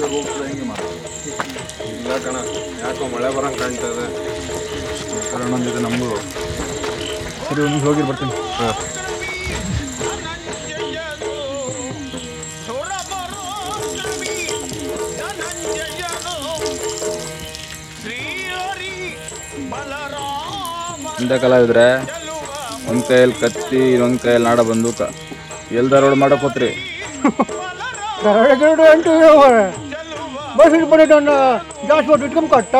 ಒಳಗೆ ಹೋಗ್ತದೆ ಹೆಂಗೆ ಮಾಡಿ ಇಲ್ಲ ಕಣ ಯಾಕೋ ಮಳೆ ಬರಂಗೆ ಕಾಣ್ತದೆ ಕನ್ನೊಂದಿದೆ ನಮಗೂ ಸರಿ ಒಂದು ಹೋಗಿ ಬರ್ತೀನಿ ಹಾಂ ಇಂಥ ಕಲಾವಿದ್ರೆ ಒಂದು ಕೈಯಲ್ಲಿ ಕತ್ತಿ ಇನ್ನೊಂದು ಕೈಯಲ್ಲಿ ನಾಡ ಬಂದೂಕ ಎಲ್ದಾರ ರೋಡ್ ಮಾಡಕ್ ಹೋತ್ರಿ ಕರಡುಗರಡು ಅಂಟು ಬಸ್ ಪಡೆದ ಜಾಸ್ತಿ ಇಟ್ಕೊಂಡ್ ಕಟ್ಟ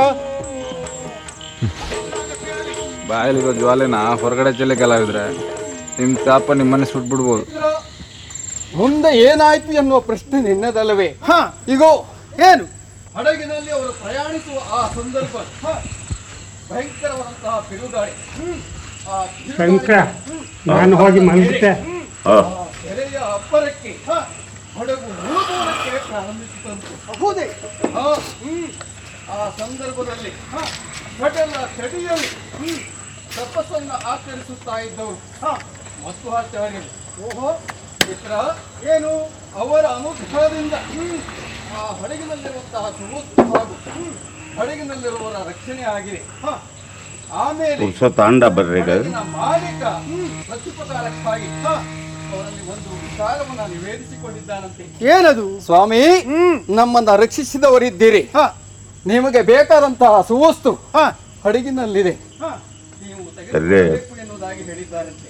ಬಾಯಲ್ಲಿರೋ ಜ್ವಾಲೆನ ಹೊರಗಡೆ ಚೆಲ್ಲಿ ಕಲಾವಿದ್ರೆ ನಿಮ್ಮ ತಾಪ ನಿಮ್ಮನೆ ಸುಟ್ಬಿಡ್ಬೋದು ಮುಂದೆ ಏನಾಯ್ತು ಎನ್ನುವ ಪ್ರಶ್ನೆ ನಿನ್ನದಲ್ಲವೇ ಹಾ ಇಗೋ ಏನು ಹಡಗಿನಲ್ಲಿ ಅವರು ಪ್ರಯಾಣಿಸುವ ಆ ಸಂದರ್ಭ ಹ, ಭಯಂಕರವಾದಂತಹ ಬಿರುಗಾಳಿ ಆ ಬಿರುಗಾಳಿ- ಶಂಕರ ನಾನು ಹೋಗಿ ಮಲಗಿದ್ದೆ ಆ ಕೆರೆಯ ಅಬ್ಬರಕ್ಕೆ ಹ, ಹಡಗು ಮುಳುಗುವುದಕ್ಕೆ ಪ್ರಾರಂಭಿಸಿತು ಹೌದೇ ಆ, ಹ್ಮ್. ಆ ಸಂದರ್ಭದಲ್ಲಿ ಹ, ಕಡಲ ಕಡಿಯಲ್ಲಿ ಹ್ಮ್, ತಪಸ್ಸನ್ನು ಆಚರಿಸುತ್ತಾ ಇದ್ದವರು ಹ, ಮಧ್ವಾಚಾರ್ಯರು ಓಹೋ ಮಿತ್ರ ಏನು ಅವರ ಅನುಗ್ರಹದಿಂದ ಹ್ಮ್, ಆ ಹಡಗಿನಲ್ಲಿರುವಂತಹ ಸುಮೂರ್ತಿ ಹಾಗೂ ಹ್ಮ್, ಹಡಗಿನಲ್ಲಿರುವವರ ರಕ್ಷಣೆ ಆಗಿದೆ ಹ, ಆಮೇಲೆ ಪುರುಷ ತಾಂಡ ಬರ್ರೀಗ ಹಡಗಿನ ಮಾಲೀಕ ಪ್ರತ್ಯುಪಕಾರಕ್ಕಾಗಿ ಹ, ಅವರಲ್ಲಿ ಒಂದು ವಿಚಾರವನ್ನು ನಿವೇದಿಸಿಕೊಂಡಿದ್ದಾನಂತೆ ಏನದು ಸ್ವಾಮಿ ನಮ್ಮನ್ನ ರಕ್ಷಿಸಿದವರಿದ್ದೀರಿ ಹಾ ನಿಮಗೆ ಬೇಕಾದಂತಹ ಸುವಸ್ತು ಹಾ ಹಡಗಿನಲ್ಲಿದೆ ನೀವು ತೆಗೆದುಕೊಳ್ಳಬೇಕು ಎನ್ನುವುದಾಗಿ ಹೇಳಿದ್ದಾರಂತೆ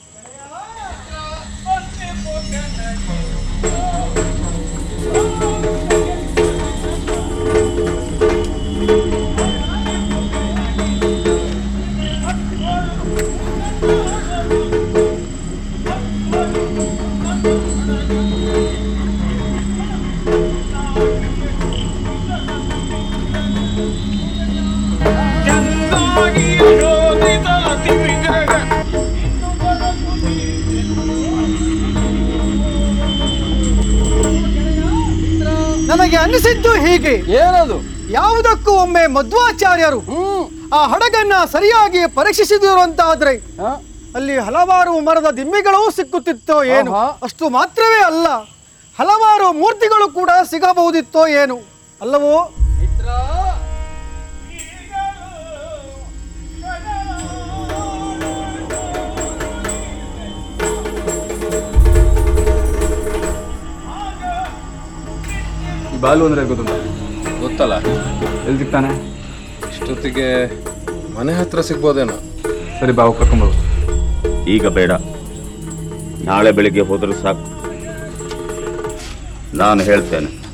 ನನಗೆ ಅನಿಸಿದ್ದು ಹೀಗೆ ಏನದು ಯಾವುದಕ್ಕೂ ಒಮ್ಮೆ ಮಧ್ವಾಚಾರ್ಯರು ಆ ಹಡಗನ್ನ ಸರಿಯಾಗಿ ಪರೀಕ್ಷಿಸಿದರು ಅಂತ ಆದ್ರೆ ಹ? ಅಲ್ಲಿ ಹಲವಾರು ಮರದ ದಿಮ್ಮಿಗಳೂ ಸಿಕ್ಕುತ್ತಿತ್ತೋ ಏನು ಆಹಾ. ಅಷ್ಟು ಮಾತ್ರವೇ ಅಲ್ಲ ಹಲವಾರು ಮೂರ್ತಿಗಳು ಕೂಡ ಸಿಗಬಹುದಿತ್ತೋ ಏನು ಅಲ್ಲವೋ ಮಿತ್ರ ಈ ಬಾಲು ಅಂದ್ರೆ ಗೊತ್ತುಂಟ ಗೊತ್ತಲ್ಲ ಎಲ್ಲಿ ಸಿಗ್ತಾನೆ ಇಷ್ಟೊತ್ತಿಗೆ ಮನೆ ಹತ್ರ ಸಿಗ್ಬೋದೇನೋ ಸರಿ ಬಾವು ಕರ್ಕೊಂಬೋದು ಈಗ ಬೇಡ ನಾಳೆ ಬೆಳಿಗ್ಗೆ ಹೋದ್ರೆ ಸಾಕು ನಾನು ಹೇಳ್ತೇನೆ